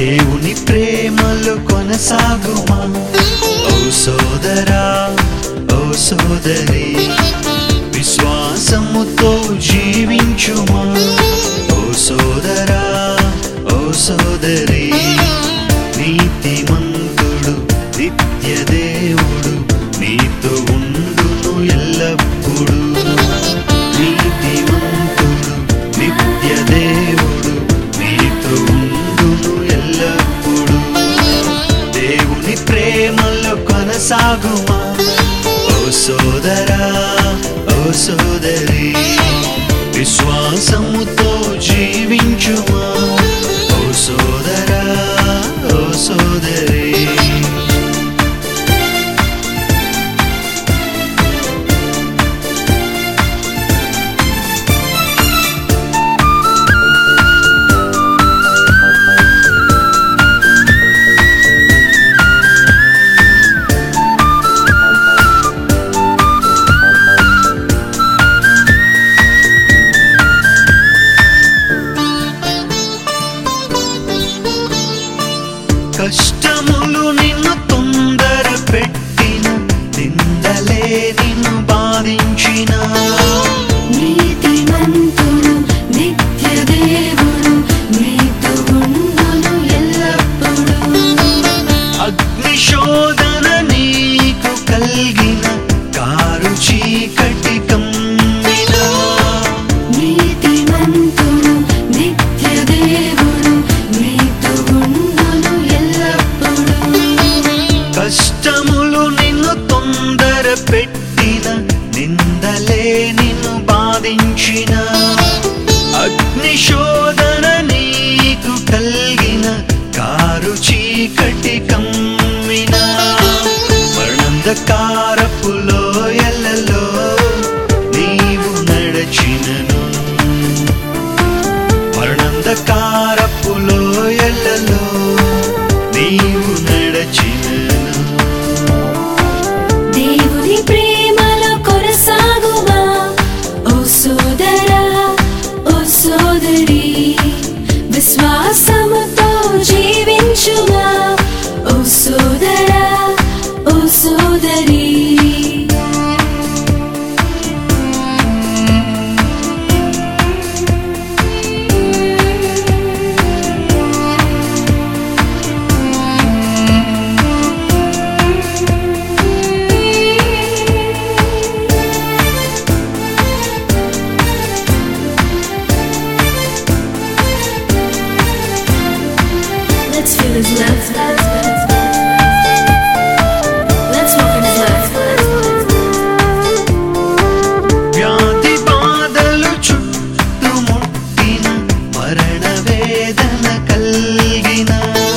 దేవుని ప్రేమలో కొనసాగుమా ఓ సోదరా ఓ సోదరి విశ్వాసముతో జీవించుమా ఓ సోదరా ఓ సోదరి నీతిమంతుడు నిత్య దేవుడు నీతో ఉండును ఎల్లప్పుడూ నీతిమంతుడు నిత్య దేవుడు నీతో ఉండును ఎల్లప్పుడూ దేవుని ప్రేమలో కొనసాగుమా ఓ సోదరా ఓ సోదరి విశ్వాసముతో జీవించుమా ఓ సోదరా ఓ సోదరి కష్టములు నిన్ను తొందర పెట్టిన నిందలే నిన్ను బాధించిన నీతిమంతుడు నిత్య దేవుడు నీతో ఉండును ఎల్లప్పుడూ అగ్ని శోధన నీకు కలిగిన కారు చీకటి కమ్మిన నీతిమంతుడు నిత్య దేవుడు నీతో ఉండును ఎల్లప్పుడూ కష్టములు నిన్ను తొందర పెట్టిన నిందలే నిన్ను బాధించిన అగ్ని శోధన నీకు కలిగిన కారు చీకటి కమ్మిన మరణంధకారపు లోయలలో నీవు నడచినను మరణంధకారపు లోయలలో నీవు నడచినను దేవుని ప్రేమలో కొనసాగుమా ఓ సోదరా ఓ సోదరి విశ్వాసముతో జీవించుమా ఓ సోదరా ఓ సోదరి Let's feel his love. Let's walk in his love. వ్యాధి బాధలు చుట్టుముట్టిన మరణ వేదన కలిగిన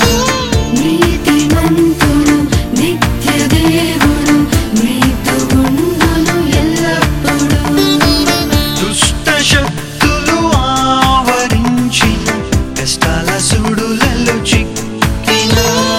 నీతిమంతుడు నిత్య దేవుడు నీతో ఉండును ఎల్లప్పుడూ దుష్ట శక్తులు ఆవరించిన కష్టాల సుడులలో చిక్కిన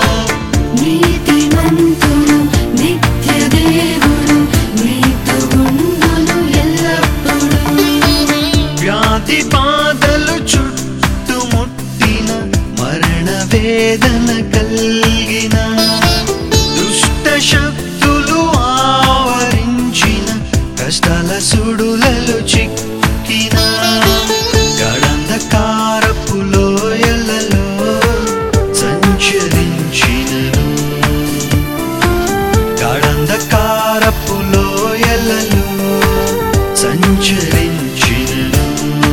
నీతిమంతుడు నిత్య దేవుడు నీతో ఉండును ఎల్లప్పుడూ వ్యాధి బాధలు చుట్టుముట్టిన మరణ వేదన కలిగిన దుష్ట శక్తులు ఆవరించిన కష్టాల సుడులలో చిక్కిన గడంధకారపు లోయలలో సంచరించినను గడంధకారపు లోయలలో సంచరించినను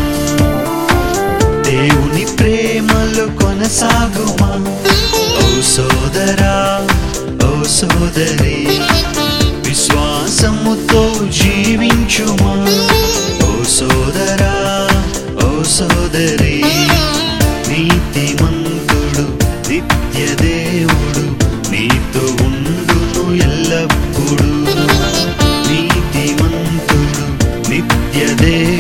దేవుని ప్రేమలో కొనసాగుమా ఓ సోదరా ఓ సోదరి విశ్వాసముతో జీవించుమా ఓ సోదరా ఓ సోదరి నీతిమంతుడు నిత్య దేవుడు నీతో ఉండును ఎల్లప్పుడూ నీతిమంతుడు నిత్య దేవుడు